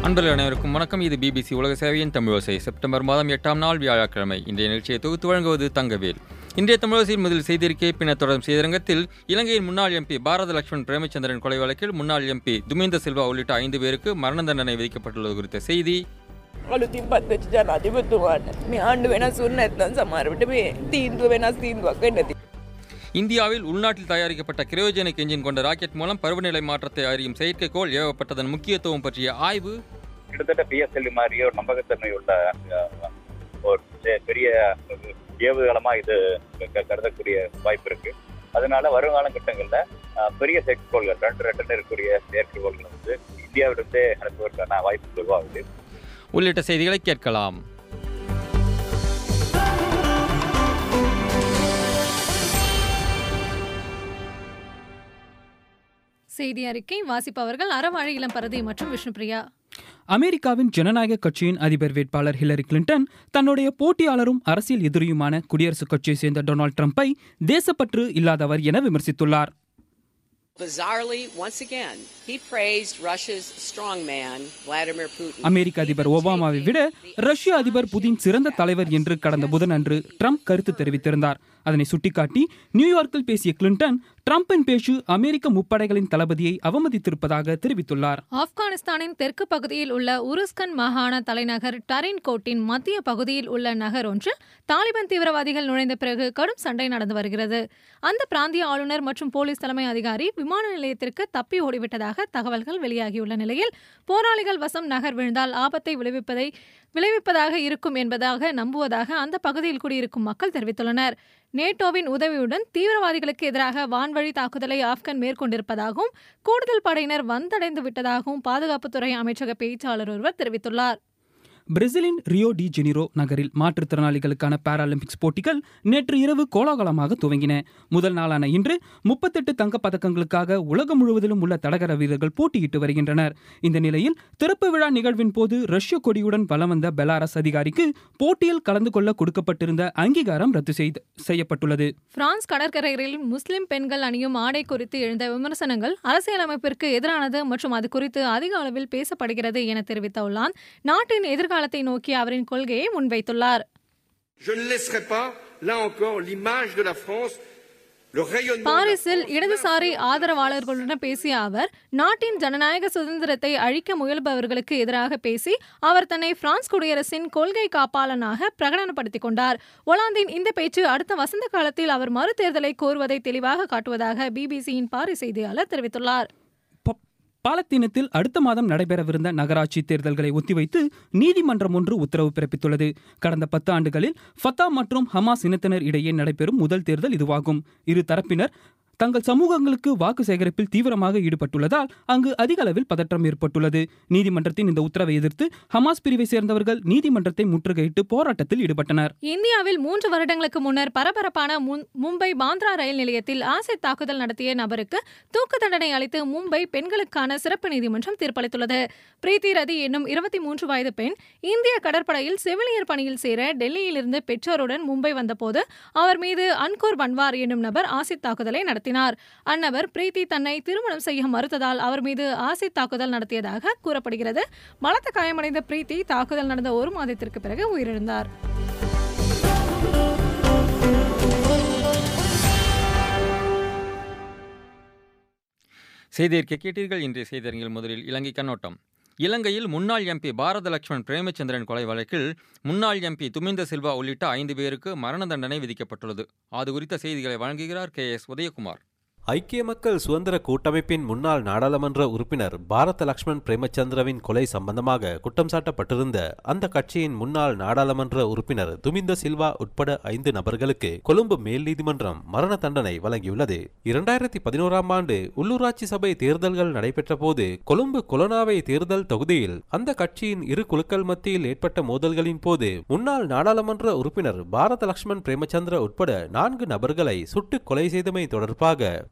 அன்பர்கள் அனைவருக்கும் வணக்கம் இது பிபிசி உலக சேவையின் தமிழோசை செப்டம்பர் மாதம் எட்டாம் நாள் வியாழக்கிழமை இன்றைய நிகழ்ச்சியை தொகுத்து வழங்குவது தங்கவேல் இன்றைய தமிழோசையின் முதல் செய்திருக்கை பின்னர் தொடரும் செய்திரங்கத்தில் இலங்கையின் முன்னாள் எம்பி பாரத லட்சுமண் பிரேமச்சந்திரன் கொலை வழக்கில் முன்னாள் எம்பி துமிந்த சில்வா உள்ளிட்ட ஐந்து பேருக்கு மரண தண்டனை விதிக்கப்பட்டுள்ளது குறித்த செய்தி අලුතින් පත්වෙච්ච ජනාධිපතිතුමාට මේ ආණ්ඩු වෙනස් වුණ නැත්නම් සමහර විට මේ තීන්දුව වෙනස් තීන්දුවක් වෙන්න ඇති. இந்தியாவில் உள்நாட்டில் தயாரிக்கப்பட்ட கிரையோஜெனிக் என்ஜின் கொண்ட ராக்கெட் மூலம் பருவநிலை மாற்றத்தை அறியும் செயற்கைக்கோள் ஏவப்பட்டதன் முக்கியத்துவம் பற்றிய ஆய்வு கிட்டத்தட்ட பிஎஸ்எல்இ மாதிரியே ஒரு நம்பகத்தன்மை உள்ள அஹ், ஒரு பெ- பெரிய ஏவுதளமா இது க- கருதக்கூடிய வாய்ப்பு இருக்கு அதனால வருங்கால கட்டங்கள்ல அஹ், பெரிய செயற்கைக்கோள்கள் ரெண்டு ரெண்டு இருக்கக்கூடிய செயற்கைக்கோள்கள் வந்து இந்தியாவிலிருந்தே அனுப்புவதற்கான வாய்ப்பு உருவாகுது உள்ளிட்ட செய்திகளை கேட்கலாம் செய்தி அறிக்கை வாசிப்பவர்கள் அறவாழி இளம் பரதி மற்றும் விஷ்ணுபிரியா அமெரிக்காவின் ஜனநாயக கட்சியின் அதிபர் வேட்பாளர் ஹில்லரி கிளின்டன் தன்னுடைய போட்டியாளரும் அரசியல் எதிரியுமான குடியரசுக் கட்சியைச் சேர்ந்த டொனால்ட் ட்ரம்ப்பை தேசப்பற்று இல்லாதவர் என விமர்சித்துள்ளார் Bizarrely, once again, he praised Russia's strongman, Vladimir Putin. அமெரிக்க அதிபர் ஒபாமாவை விட ரஷ்ய அதிபர் புதின் சிறந்த தலைவர் என்று கடந்த புதனன்று ட்ரம்ப் கருத்து தெரிவித்திருந்தார் அதனை சுட்டிக்காட்டி நியூயார்க்கில் பேசிய கிளின்டன் ட்ரம்பின் பேச்சு அமெரிக்க முப்படைகளின் தளபதியை அவமதித்திருப்பதாக தெரிவித்துள்ளார் ஆப்கானிஸ்தானின் தெற்கு பகுதியில் உள்ள உருஸ்கன் மாகாண தலைநகர் டரின் கோட்டின் மத்திய பகுதியில் உள்ள நகர் ஒன்றில் தாலிபான் தீவிரவாதிகள் நுழைந்த பிறகு கடும் சண்டை நடந்து வருகிறது அந்த பிராந்திய ஆளுநர் மற்றும் போலீஸ் தலைமை அதிகாரி விமான நிலையத்திற்கு தப்பி ஓடிவிட்டதாக தகவல்கள் வெளியாகியுள்ள நிலையில் போராளிகள் வசம் நகர் விழுந்தால் ஆபத்தை விளைவிப்பதை விளைவிப்பதாக இருக்கும் என்பதாக நம்புவதாக அந்த பகுதியில் குடியிருக்கும் மக்கள் தெரிவித்துள்ளனர் நேட்டோவின் உதவியுடன் தீவிரவாதிகளுக்கு எதிராக வான்வழி தாக்குதலை ஆப்கன் மேற்கொண்டிருப்பதாகவும் கூடுதல் படையினர் வந்தடைந்து விட்டதாகவும் பாதுகாப்புத்துறை அமைச்சக பேச்சாளர் ஒருவர் தெரிவித்துள்ளார் பிரேசிலின் ரியோ டி ஜெனிரோ நகரில் மாற்றுத்திறனாளிகளுக்கான பாராலிம்பிக்ஸ் போட்டிகள் நேற்று இரவு கோலாகலமாக துவங்கின முதல் நாளான இன்று முப்பத்தெட்டு தங்கப் பதக்கங்களுக்காக உலகம் முழுவதிலும் உள்ள தடகள வீரர்கள் போட்டியிட்டு வருகின்றனர் இந்த நிலையில் திறப்பு விழா நிகழ்வின் போது ரஷ்ய கொடியுடன் வலம் வந்த பெலாரஸ் அதிகாரிக்கு போட்டியில் கலந்து கொள்ள கொடுக்கப்பட்டிருந்த அங்கீகாரம் ரத்து செய்து செய்யப்பட்டுள்ளது பிரான்ஸ் கடற்கரையில் முஸ்லிம் பெண்கள் அணியும் ஆடை குறித்து எழுந்த விமர்சனங்கள் அரசியலமைப்பிற்கு எதிரானது மற்றும் அது குறித்து அதிக அளவில் பேசப்படுகிறது என தெரிவித்த ஒல்லாந்து நாட்டின் எதிர்காலத்தை நோக்கி அவரின் கொள்கையை முன்வைத்துள்ளார் Je ne laisserai pas, là encore, l'image de la France, le rayonnement. de la பாரிஸில் France, இடதுசாரி ஆதரவாளர்களுடன் பேசிய அவர் நாட்டின் ஜனநாயக சுதந்திரத்தை அழிக்க முயல்பவர்களுக்கு எதிராக பேசி அவர் தன்னை பிரான்ஸ் குடியரசின் கொள்கை காப்பாளனாக பிரகடனப்படுத்திக் கொண்டார் ஒலாந்தின் இந்த பேச்சு அடுத்த வசந்த காலத்தில் அவர் மறுதேர்தலை கோருவதை தெளிவாக காட்டுவதாக பிபிசியின் பாரிஸ் செய்தியாளர் தெரிவித்துள்ளார் ப- பாலத்தீனத்தில் அடுத்த மாதம் நடைபெறவிருந்த நகராட்சி தேர்தல்களை ஒத்திவைத்து நீதிமன்றம் ஒன்று உத்தரவு பிறப்பித்துள்ளது கடந்த பத்து ஆண்டுகளில் ஃபத்தா மற்றும் ஹமாஸ் இனத்தினர் இடையே நடைபெறும் முதல் தேர்தல் இதுவாகும் இரு தரப்பினர் தங்கள் சமூகங்களுக்கு வாக்கு சேகரிப்பில் தீவிரமாக ஈடுபட்டுள்ளதால் அங்கு அதிக அளவில் பதற்றம் ஏற்பட்டுள்ளது நீதிமன்றத்தின் இந்த உத்தரவை எதிர்த்து ஹமாஸ் பிரிவை சேர்ந்தவர்கள் நீதிமன்றத்தை முற்றுகையிட்டு போராட்டத்தில் ஈடுபட்டனர் இந்தியாவில் மூன்று வருடங்களுக்கு முன்னர் பரபரப்பான முன்- மும்பை பாந்த்ரா ரயில் நிலையத்தில் ஆசிட் தாக்குதல் நடத்திய நபருக்கு தூக்கு தண்டனை அளித்து மும்பை பெண்களுக்கான சிறப்பு நீதிமன்றம் தீர்ப்பளித்துள்ளது பிரீத்தி ரதி என்னும் இருபத்தி மூன்று வயது பெண் இந்திய கடற்படையில் செவிலியர் பணியில் சேர டெல்லியிலிருந்து பெற்றோருடன் மும்பை வந்தபோது அவர் மீது அன்கோர் பன்வார் என்னும் நபர் ஆசிட் தாக்குதலை நடத்தினார் அந்நபர் பிரீத்தி தன்னை திருமணம் செய்ய மறுத்ததால் அவர் மீது ஆசிட் தாக்குதல் நடத்தியதாக கூறப்படுகிறது பலத்த காயமடைந்த பிரீத்தி தாக்குதல் நடந்த ஒரு மாதத்திற்கு பிறகு உயிரிழந்தார் செய்தியறிக்கை கேட்டீர்கள் இன்றைய செய்தியரங்கில் முதலில் இலங்கை கண்ணோட்டம் இலங்கையில் முன்னாள் எம்பி பாரத லட்சுமண் பிரேமச்சந்திரன் கொலை வழக்கில் முன்னாள் எம்பி துமிந்த சில்வா உள்ளிட்ட ஐந்து பேருக்கு மரண தண்டனை விதிக்கப்பட்டுள்ளது அது குறித்த செய்திகளை வழங்குகிறார் கே எஸ் உதயகுமார் ஐக்கிய மக்கள் சுதந்திர கூட்டமைப்பின் முன்னாள் நாடாளுமன்ற உறுப்பினர் பாரத லக்ஷ்மண் பிரேமச்சந்திரவின் கொலை சம்பந்தமாக குற்றம் சாட்டப்பட்டிருந்த அந்த கட்சியின் முன்னாள் நாடாளுமன்ற உறுப்பினர் துமிந்த சில்வா உட்பட ஐந்து நபர்களுக்கு கொழும்பு மேல் நீதிமன்றம் மரண தண்டனை வழங்கியுள்ளது இரண்டாயிரத்தி பதினோராம் ஆண்டு உள்ளூராட்சி சபை தேர்தல்கள் நடைபெற்ற போது கொழும்பு கொலனாவை தேர்தல் தொகுதியில் அந்த கட்சியின் இரு குழுக்கள் மத்தியில் ஏற்பட்ட மோதல்களின் போது முன்னாள் நாடாளுமன்ற உறுப்பினர் பாரத லக்ஷ்மண் பிரேமச்சந்திர உட்பட நான்கு நபர்களை சுட்டுக் கொலை செய்தமை தொடர்பாக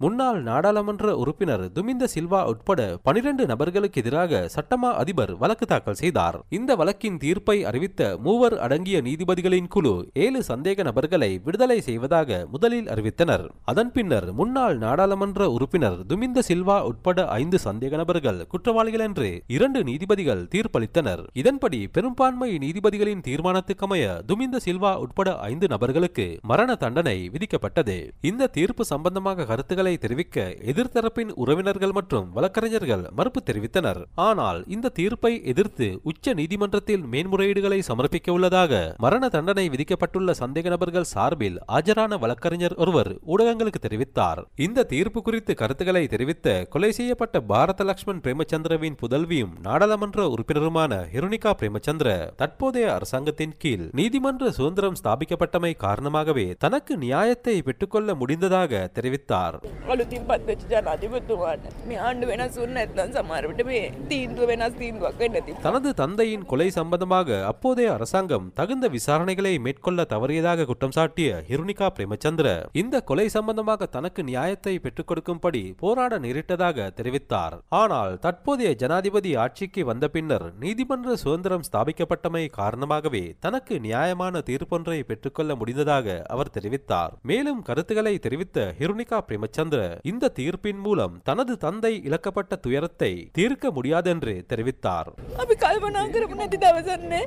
முன்னாள் நாடாளுமன்ற உறுப்பினர் துமிந்த சில்வா உட்பட பனிரெண்டு நபர்களுக்கு எதிராக சட்டமா அதிபர் வழக்கு தாக்கல் செய்தார் இந்த வழக்கின் தீர்ப்பை அறிவித்த மூவர் அடங்கிய நீதிபதிகளின் குழு ஏழு சந்தேக நபர்களை விடுதலை செய்வதாக முதலில் அறிவித்தனர் அதன் பின்னர் முன்னாள் நாடாளுமன்ற உறுப்பினர் துமிந்த சில்வா உட்பட ஐந்து சந்தேக நபர்கள் குற்றவாளிகள் என்று இரண்டு நீதிபதிகள் தீர்ப்பளித்தனர் இதன்படி பெரும்பான்மை நீதிபதிகளின் தீர்மானத்துக்கமைய துமிந்த சில்வா உட்பட ஐந்து நபர்களுக்கு மரண தண்டனை விதிக்கப்பட்டது இந்த தீர்ப்பு சம்பந்தமாக கருத்துக்களை தெரிவிக்க எதிர்த்தரப்பின் உறவினர்கள் மற்றும் வழக்கறிஞர்கள் மறுப்பு தெரிவித்தனர் ஆனால் இந்த தீர்ப்பை எதிர்த்து உச்ச நீதிமன்றத்தில் மேன்முறையீடுகளை சமர்ப்பிக்க உள்ளதாக மரண தண்டனை விதிக்கப்பட்டுள்ள சந்தேக நபர்கள் சார்பில் ஆஜரான வழக்கறிஞர் ஒருவர் ஊடகங்களுக்கு தெரிவித்தார் இந்த தீர்ப்பு குறித்து கருத்துக்களை தெரிவித்த கொலை செய்யப்பட்ட பாரத லக்ஷ்மண் பிரேமச்சந்திரவின் புதல்வியும் நாடாளுமன்ற உறுப்பினருமான ஹிருணிகா பிரேமச்சந்திர தற்போதைய அரசாங்கத்தின் கீழ் நீதிமன்ற சுதந்திரம் ஸ்தாபிக்கப்பட்டமை காரணமாகவே தனக்கு நியாயத்தை பெற்றுக்கொள்ள முடிந்ததாக தெரிவித்தார் අලුතින් පත් වෙච්ච ජනාධිපතිතුමාට මේ ආණ්ඩු වෙනස් වුණ නැත්නම් සමහර විට මේ තීන්දුව වෙනස් තීන්දුවක් වෙන්න තිබුණා. தனது தந்தையின் கொலை சம்பந்தமாக அப்போதைய அரசாங்கம் தகுந்த விசாரணைகளை மேற்கொள்ள தவறியதாக குற்றம் சாட்டிய ஹிருணிகா பிரேமச்சந்திர இந்த கொலை சம்பந்தமாக தனக்கு நியாயத்தை பெற்றுக் கொடுக்கும்படி போராட நேரிட்டதாக தெரிவித்தார் ஆனால் தற்போதைய ஜனாதிபதி ஆட்சிக்கு வந்த பின்னர் நீதிமன்ற சுதந்திரம் ஸ்தாபிக்கப்பட்டமை காரணமாகவே தனக்கு நியாயமான தீர்ப்பொன்றை பெற்றுக்கொள்ள முடிந்ததாக அவர் தெரிவித்தார் மேலும் கருத்துக்களை தெரிவித்த ஹிருணிகா பிரேமச்சந்திர இந்த தீர்ப்பின் மூலம் தனது தந்தை இழக்கப்பட்ட துயரத்தை தீர்க்க முடியாதென்று தெரிவித்தார் අපි කල්පනා කරපු නැති දවසන්නේ.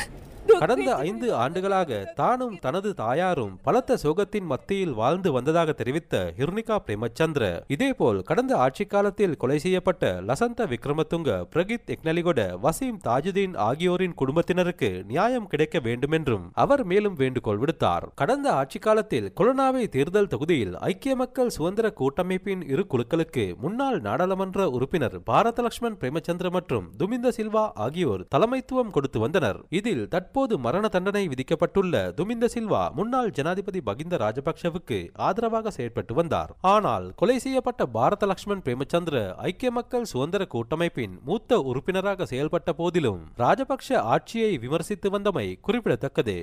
கடந்த ஐந்து ஆண்டுகளாக தானும் தனது தாயாரும் பலத்த சோகத்தின் மத்தியில் வாழ்ந்து வந்ததாக தெரிவித்த ஹிருணிகா பிரேமச்சந்திர இதேபோல் கடந்த ஆட்சி காலத்தில் கொலை செய்யப்பட்ட லசந்த விக்ரமதுங்க பிரகித் எக்னலிகொட வசீம் தாஜுதீன் ஆகியோரின் குடும்பத்தினருக்கு நியாயம் கிடைக்க வேண்டுமென்றும் அவர் மேலும் வேண்டுகோள் விடுத்தார் கடந்த ஆட்சி காலத்தில் கொலனாவை தேர்தல் தொகுதியில் ஐக்கிய மக்கள் சுதந்திர கூட்டமைப்பின் இரு குழுக்களுக்கு முன்னாள் நாடாளுமன்ற உறுப்பினர் பாரத லட்சுமண் பிரேமச்சந்திர மற்றும் துமிந்த சில்வா ஆகியோர் தலைமைத்துவம் கொடுத்து வந்தனர் இதில் தற்போது மரண தண்டனை விதிக்கப்பட்டுள்ள துமிந்த சில்வா முன்னாள் ஜனாதிபதி பகிந்த ராஜபக்ஷவுக்கு ஆதரவாக செயற்பட்டு வந்தார் ஆனால் கொலை செய்யப்பட்ட பாரத லட்சுமண் பிரேமச்சந்திர ஐக்கிய மக்கள் சுதந்திர கூட்டமைப்பின் மூத்த உறுப்பினராக செயல்பட்ட போதிலும் ராஜபக்ஷ ஆட்சியை விமர்சித்து வந்தமை குறிப்பிடத்தக்கது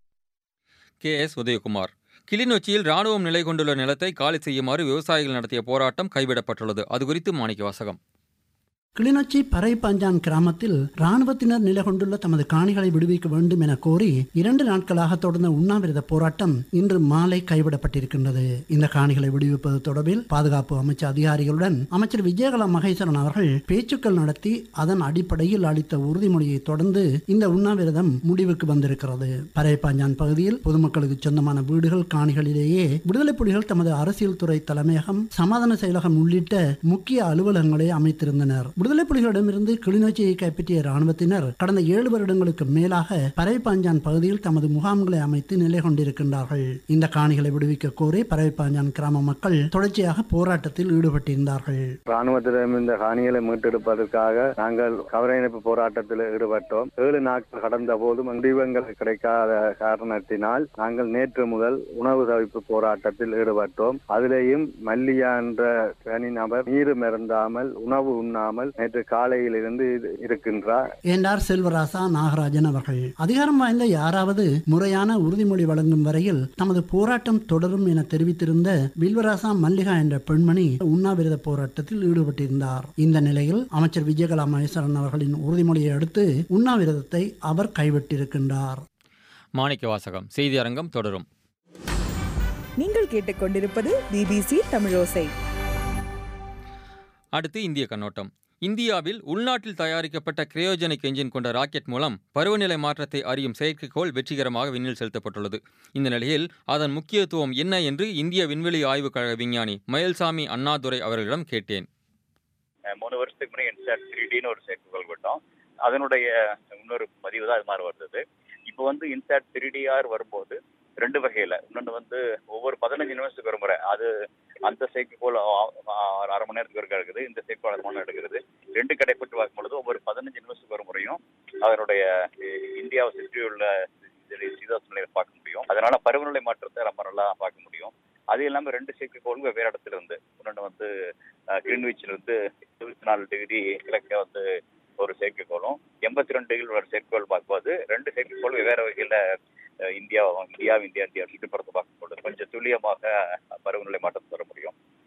கே எஸ் உதயகுமார் கிளிநொச்சியில் ராணுவம் நிலை கொண்டுள்ள நிலத்தை காலி செய்யுமாறு விவசாயிகள் நடத்திய போராட்டம் கைவிடப்பட்டுள்ளது அது குறித்து மாணிக்க வாசகம் கிளிநொச்சி பறைப்பாஞ்சான் கிராமத்தில் ராணுவத்தினர் நிலை கொண்டுள்ள தமது காணிகளை விடுவிக்க வேண்டும் என கோரி இரண்டு நாட்களாக தொடர்ந்த உண்ணாவிரத போராட்டம் இன்று மாலை கைவிடப்பட்டிருக்கின்றது இந்த காணிகளை விடுவிப்பது தொடர்பில் பாதுகாப்பு அமைச்சர் அதிகாரிகளுடன் அமைச்சர் விஜயகலா மகேஸ்வரன் அவர்கள் பேச்சுக்கள் நடத்தி அதன் அடிப்படையில் அளித்த உறுதிமொழியை தொடர்ந்து இந்த உண்ணாவிரதம் முடிவுக்கு வந்திருக்கிறது பறைப்பாஞ்சான் பகுதியில் பொதுமக்களுக்கு சொந்தமான வீடுகள் காணிகளிலேயே விடுதலை புலிகள் தமது அரசியல் துறை தலைமையகம் சமாதான செயலகம் உள்ளிட்ட முக்கிய அலுவலகங்களை அமைத்திருந்தனர் விடுதலை புலிகளிடமிருந்து கிளிநொச்சியை கைப்பற்றிய ராணுவத்தினர் கடந்த ஏழு வருடங்களுக்கு மேலாக பறைப்பாஞ்சான் பகுதியில் தமது முகாம்களை அமைத்து நிலை கொண்டிருக்கின்றார்கள் இந்த காணிகளை விடுவிக்க கோரி பறைப்பாஞ்சான் கிராம மக்கள் தொடர்ச்சியாக போராட்டத்தில் ஈடுபட்டிருந்தார்கள் ராணுவத்திடம் இந்த காணிகளை மீட்டெடுப்பதற்காக நாங்கள் கவரையிணைப்பு போராட்டத்தில் ஈடுபட்டோம் ஏழு நாட்கள் கடந்த போதும் முடிவங்கள் கிடைக்காத காரணத்தினால் நாங்கள் நேற்று முதல் உணவு தவிப்பு போராட்டத்தில் ஈடுபட்டோம் அதிலேயும் மல்லியா என்ற தனி நபர் நீரும் மருந்தாமல் உணவு உண்ணாமல் நேற்று காலையில் இருந்து இருக்கின்றார் என்றார் செல்வராசா நாகராஜன் அவர்கள் அதிகாரம் வாய்ந்த யாராவது முறையான உறுதிமொழி வழங்கும் வரையில் தமது போராட்டம் தொடரும் என தெரிவித்திருந்த வில்வராசா மல்லிகா என்ற பெண்மணி உண்ணாவிரத போராட்டத்தில் ஈடுபட்டிருந்தார் இந்த நிலையில் அமைச்சர் விஜயகலா மகேஸ்வரன் அவர்களின் உறுதிமொழியை அடுத்து உண்ணாவிரதத்தை அவர் கைவிட்டிருக்கின்றார் மாணிக்க வாசகம் செய்தி அரங்கம் தொடரும் நீங்கள் கேட்டுக்கொண்டிருப்பது பிபிசி தமிழோசை அடுத்து இந்திய கண்ணோட்டம் இந்தியாவில் உள்நாட்டில் தயாரிக்கப்பட்ட கிரையோஜெனிக் என்ஜின் கொண்ட ராக்கெட் மூலம் பருவநிலை மாற்றத்தை அறியும் செயற்கைக்கோள் வெற்றிகரமாக விண்ணில் செலுத்தப்பட்டுள்ளது இந்த நிலையில் அதன் முக்கியத்துவம் என்ன என்று இந்திய விண்வெளி ஆய்வுக் கழக விஞ்ஞானி மயில்சாமி அண்ணாதுரை அவர்களிடம் கேட்டேன் மூணு வருஷத்துக்கு முன்னாடி இன்சாட் த்ரீ டின்னு ஒரு செயற்கைக்கோள் விட்டோம் அதனுடைய இன்னொரு பதிவு தான் அது மாதிரி வந்தது இப்போ வந்து இன்சாட் த்ரீ டிஆர் வரும்போது ரெண்டு வகையில் இன்னொன்று வந்து ஒவ்வொரு பதினஞ்சு நிமிஷத்துக்கு ஒரு முறை அது அந்த செயற்கைக்கோள் அரை மணி நேரத்துக்கு ஒருக்கா எடுக்குது இந்த செயற்கைக்கோள் அரை மணி நேரம் எடுக்கிறது ரெண்டு கடைப்பட்டு பார்க்கும் பொழுது ஒவ்வொரு பதினஞ்சு நிமிஷத்துக்கு ஒரு முறையும் அதனுடைய இந்தியாவை சுற்றியுள்ள சீதோஷ நிலையை பார்க்க முடியும் அதனால பருவநிலை மாற்றத்தை ரொம்ப நல்லா பார்க்க முடியும் அது இல்லாமல் ரெண்டு செயற்கைக்கோளும் வெவ்வேறு இடத்துல இருந்து இன்னொன்று வந்து கிரீன்விச்சில் வந்து இருபத்தி நாலு டிகிரி கிழக்க வந்து ஒரு செயற்கைக்கோளும் எண்பத்தி ரெண்டு டிகிரி ஒரு செயற்கைக்கோள் பார்க்கும்போது ரெண்டு செயற்கைக்கோள் வெவ்வேறு வகையில் இந்தியா இந்தியா இந்தியா இந்தியா சுற்றுப்புறத்தை பார்க்கும்போது கொஞ்சம் துல்லியமாக பருவநிலை மாற்றம் தர முடியும்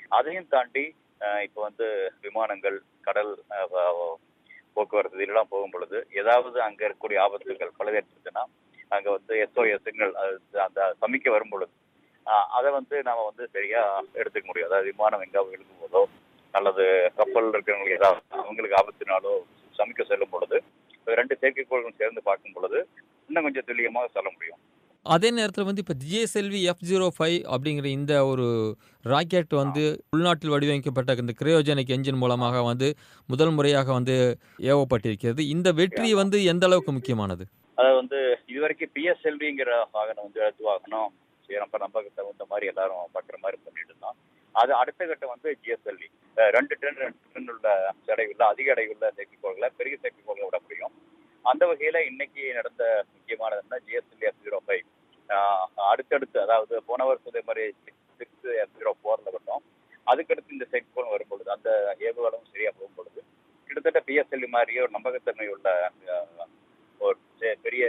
அதையும் தாண்டி அஹ், இப்போ வந்து விமானங்கள் கடல் அஹ், வ- போக்குவரத்து இதெல்லாம் போகும் பொழுது ஏதாவது அங்க இருக்கக்கூடிய ஆபத்துகள் பழுதேற்றுச்சுன்னா அங்க வந்து எஸ்ஓஎஸ் சிக்னல் அந்த சமிக்க வரும் பொழுது ஆஹ் அதை வந்து நாம வந்து சரியா எடுத்துக்க முடியும் அதாவது விமானம் எங்காவது விழுகும் போதோ அல்லது கப்பல் இருக்கிறவங்களுக்கு ஏதாவது அவங்களுக்கு ஆபத்தினாலோ சமிக்க செல்லும் பொழுது இது ரெண்டு செயற்கைக்கோள்களும் சேர்ந்து பார்க்கும் பொழுது இன்னும் கொஞ்சம் துல்லியமாக சொல்ல முடியும் அதே நேரத்தில் வந்து இப்போ ஜிஎஸ்எல்வி எஃப் ஜீரோ ஃபைவ் அப்படிங்கிற இந்த ஒரு ராக்கெட் வந்து உள்நாட்டில் வடிவமைக்கப்பட்ட இந்த கிரையோஜெனிக் என்ஜின் மூலமாக வந்து முதல் முறையாக வந்து ஏவப்பட்டிருக்கிறது இந்த வெற்றி வந்து எந்த அளவுக்கு முக்கியமானது அதாவது வந்து இதுவரைக்கும் பிஎஸ்எல்விங்கிற வாகனம் வந்து எழுத்து வாகனம் சரி நம்ம நம்பக்கு தகுந்த மாதிரி எல்லாரும் பார்க்குற மாதிரி பண்ணிட்டு இருந்தோம் அது அடுத்த கட்டம் வந்து ஜிஎஸ்எல்வி ரெண்டு டன் ரெண்டு டன் உள்ள எடையுள்ள அதிக எடையுள்ள செயற்கைக்கோள்களை பெரிய செயற்கைக்கோள்களை விட முடியும் அந்த வகையில இன்னைக்கு நடந்த முக்கியமானதுன்னா ஜிஎஸ்எல்வி எஃப் ஜீரோ ஃபைவ் அடுத்தடுத்து அதாவது போன வருஷம் இதே மாதிரி சிக்ஸ் எஃப் ஜீரோ ஃபோர்ல விட்டோம் அதுக்கடுத்து இந்த செயற்கைக்கோள் வரும் பொழுது அந்த ஏவுகளும் சரியா போகும் பொழுது கிட்டத்தட்ட பிஎஸ்எல்வி மாதிரியே ஒரு நம்பகத்தன்மை உள்ள அஹ், ஒரு பெ- பெரிய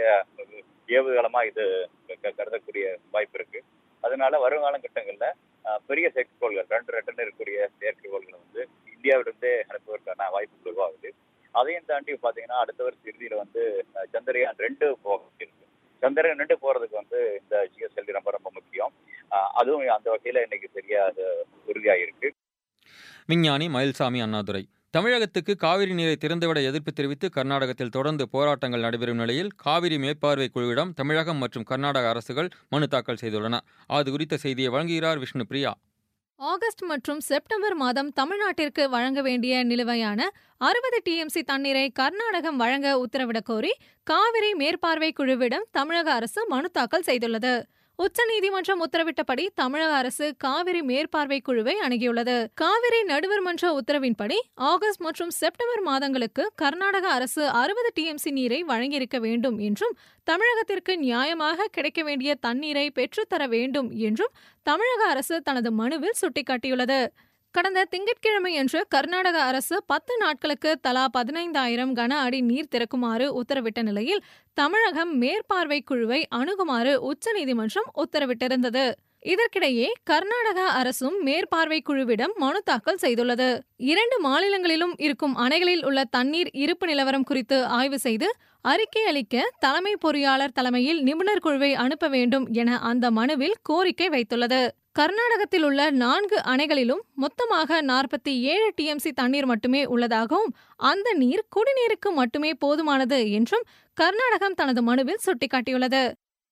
ஏவுதளமா இது க- கருதக்கூடிய வாய்ப்பு இருக்கு அதனால வருங்காலங்கட்டங்கள்ல அஹ், பெரிய செயற்கைக்கோள்கள் ரெண்டு ரெண்டு இருக்கக்கூடிய செயற்கைக்கோள்களை வந்து இந்தியாவிலிருந்தே அனுப்புவதற்கான வாய்ப்பு உருவாகுது அதையும் தாண்டி பாத்தீங்கன்னா அடுத்த வருஷம் இறுதியில வந்து அஹ், சந்திரயான் ரெண்டு போக இருக்கு சந்திரயான் ரெண்டு போறதுக்கு வந்து இந்த ஜிஎஸ்எல்வி ரொம்ப ரொம்ப முக்கியம் அஹ், அதுவும் அந்த வகையில இன்னைக்கு சரியா அது உறுதியாயிருக்கு விஞ்ஞானி மயில்சாமி அண்ணாதுரை தமிழகத்துக்கு காவிரி நீரை திறந்துவிட எதிர்ப்பு தெரிவித்து கர்நாடகத்தில் தொடர்ந்து போராட்டங்கள் நடைபெறும் நிலையில் காவிரி மேற்பார்வை குழுவிடம் தமிழகம் மற்றும் கர்நாடக அரசுகள் மனு தாக்கல் செய்துள்ளன அது குறித்த செய்தியை வழங்குகிறார் விஷ்ணு பிரியா ஆகஸ்ட் மற்றும் செப்டம்பர் மாதம் தமிழ்நாட்டிற்கு வழங்க வேண்டிய நிலுவையான அறுபது டிஎம்சி தண்ணீரை கர்நாடகம் வழங்க உத்தரவிடக் கோரி காவிரி மேற்பார்வை குழுவிடம் தமிழக அரசு மனு தாக்கல் செய்துள்ளது உச்சநீதிமன்றம் உத்தரவிட்டபடி தமிழக அரசு காவிரி மேற்பார்வை குழுவை அணுகியுள்ளது காவிரி நடுவர் மன்ற உத்தரவின்படி ஆகஸ்ட் மற்றும் செப்டம்பர் மாதங்களுக்கு கர்நாடக அரசு அறுபது டிஎம்சி நீரை வழங்கியிருக்க வேண்டும் என்றும் தமிழகத்திற்கு நியாயமாக கிடைக்க வேண்டிய தண்ணீரை பெற்றுத்தர வேண்டும் என்றும் தமிழக அரசு தனது மனுவில் சுட்டிக்காட்டியுள்ளது கடந்த திங்கட்கிழமையன்று கர்நாடக அரசு பத்து நாட்களுக்கு தலா பதினைந்தாயிரம் கன அடி நீர் திறக்குமாறு உத்தரவிட்ட நிலையில் தமிழகம் மேற்பார்வை குழுவை அணுகுமாறு உச்சநீதிமன்றம் உத்தரவிட்டிருந்தது இதற்கிடையே கர்நாடக அரசும் மேற்பார்வை குழுவிடம் மனு தாக்கல் செய்துள்ளது இரண்டு மாநிலங்களிலும் இருக்கும் அணைகளில் உள்ள தண்ணீர் இருப்பு நிலவரம் குறித்து ஆய்வு செய்து அறிக்கை அளிக்க தலைமை பொறியாளர் தலைமையில் நிபுணர் குழுவை அனுப்ப வேண்டும் என அந்த மனுவில் கோரிக்கை வைத்துள்ளது கர்நாடகத்தில் உள்ள நான்கு அணைகளிலும் மொத்தமாக நாற்பத்தி ஏழு டிஎம்சி தண்ணீர் மட்டுமே உள்ளதாகவும் அந்த நீர் குடிநீருக்கு மட்டுமே போதுமானது என்றும் கர்நாடகம் தனது மனுவில் சுட்டிக்காட்டியுள்ளது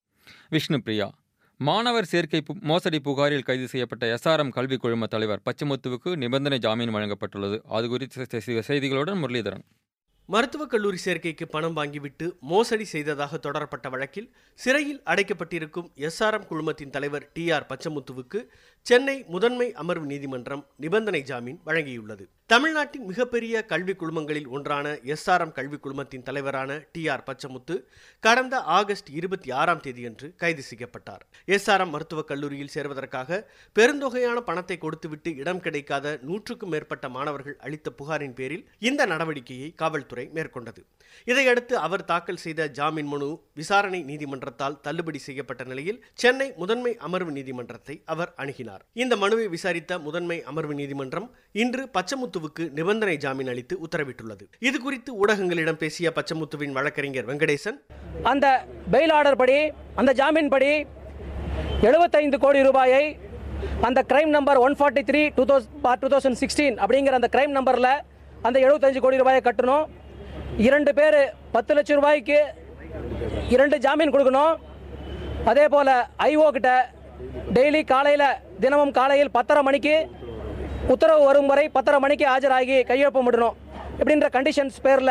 விஷ்ணு பிரியா மாணவர் சேர்க்கை பு- மோசடி புகாரில் கைது செய்யப்பட்ட எஸ்ஆர்எம் கல்விக் குழும தலைவர் பச்சமுத்துவுக்கு நிபந்தனை ஜாமீன் வழங்கப்பட்டுள்ளது அது குறித்த செ- செய்திகளுடன் முரளிதரன் மருத்துவக் கல்லூரி சேர்க்கைக்கு பணம் வாங்கிவிட்டு மோசடி செய்ததாக தொடரப்பட்ட வழக்கில் சிறையில் அடைக்கப்பட்டிருக்கும் எஸ்ஆர்எம் குழுமத்தின் தலைவர் டி ஆர் பச்சமுத்துவுக்கு சென்னை முதன்மை அமர்வு நீதிமன்றம் நிபந்தனை ஜாமீன் வழங்கியுள்ளது தமிழ்நாட்டின் மிகப்பெரிய கல்வி குழுமங்களில் ஒன்றான எஸ்ஆர்எம் கல்வி குழுமத்தின் தலைவரான டி ஆர் பச்சமுத்து கடந்த ஆகஸ்ட் இருபத்தி ஆறாம் தேதியன்று கைது செய்யப்பட்டார் எஸ்ஆர்எம் மருத்துவக் கல்லூரியில் சேர்வதற்காக பெருந்தொகையான பணத்தை கொடுத்துவிட்டு இடம் கிடைக்காத நூற்றுக்கும் மேற்பட்ட மாணவர்கள் அளித்த புகாரின் பேரில் இந்த நடவடிக்கையை காவல்துறை மேற்கொண்டது இதையடுத்து அவர் தாக்கல் செய்த ஜாமீன் மனு விசாரணை நீதிமன்றத்தால் தள்ளுபடி செய்யப்பட்ட நிலையில் சென்னை முதன்மை அமர்வு நீதிமன்றத்தை அவர் அணுகினார் இந்த மனுவை விசாரித்த முதன்மை அமர்வு நீதிமன்றம் இன்று பச்சமுத்துவுக்கு நிபந்தனை ஜாமீன் அளித்து உத்தரவிட்டுள்ளது இது குறித்து ஊடகங்களிடம் பேசிய பச்சமுத்துவின் வழக்கறிஞர் வெங்கடேசன் அந்த பெயில் ஆர்டர் படி அந்த ஜாமீன் படி எழுபத்தைந்து கோடி ரூபாயை அந்த crime number one forty three two thousand two thousand sixteen அப்படிங்கிற அந்த கிரைம் நம்பரில் அந்த எழுபத்தஞ்சு கோடி ரூபாயை கட்டணும் இரண்டு பேர் பத்து லட்சம் ரூபாய்க்கு இரண்டு ஜாமீன் கொடுக்கணும் அதே போல் ஐஓ கிட்ட டெய்லி காலையில் தினமும் காலையில் பத்தரை மணிக்கு உத்தரவு வரும் வரை பத்தரை மணிக்கு ஆஜராகி கையொப்பமிடணும் இப்படின்ற கண்டிஷன்ஸ் பேரில்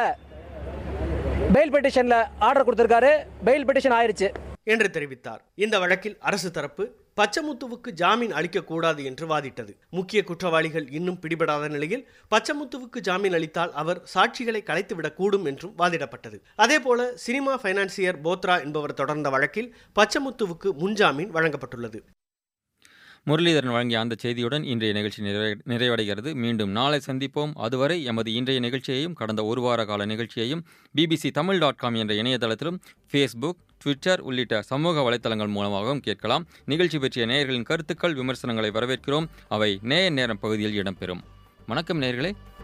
பெயில் பெட்டிஷனில் ஆர்டர் கொடுத்துருக்காரு பெயில் பெட்டிஷன் ஆயிருச்சு என்று தெரிவித்தார் இந்த வழக்கில் அரசு தரப்பு பச்சமுத்துவுக்கு ஜாமீன் அளிக்கக்கூடாது என்று வாதிட்டது முக்கிய குற்றவாளிகள் இன்னும் பிடிபடாத நிலையில் பச்சமுத்துவுக்கு ஜாமீன் அளித்தால் அவர் சாட்சிகளை கலைத்துவிடக்கூடும் என்றும் வாதிடப்பட்டது அதேபோல சினிமா பைனான்சியர் போத்ரா என்பவர் தொடர்ந்த வழக்கில் பச்சமுத்துவுக்கு முன்ஜாமீன் வழங்கப்பட்டுள்ளது முரளிதரன் வழங்கிய அந்த செய்தியுடன் இன்றைய நிகழ்ச்சி நிறைவே- நிறைவடைகிறது மீண்டும் நாளை சந்திப்போம் அதுவரை எமது இன்றைய நிகழ்ச்சியையும் கடந்த ஒரு வார கால நிகழ்ச்சியையும் பிபிசி தமிழ் டாட் காம் என்ற இணையதளத்திலும் ஃபேஸ்புக் ட்விட்டர் உள்ளிட்ட சமூக வலைத்தளங்கள் மூலமாகவும் கேட்கலாம் நிகழ்ச்சி பற்றிய நேயர்களின் கருத்துக்கள் விமர்சனங்களை வரவேற்கிறோம் அவை நேய நேரம் பகுதியில் இடம்பெறும் வணக்கம் நேயர்களே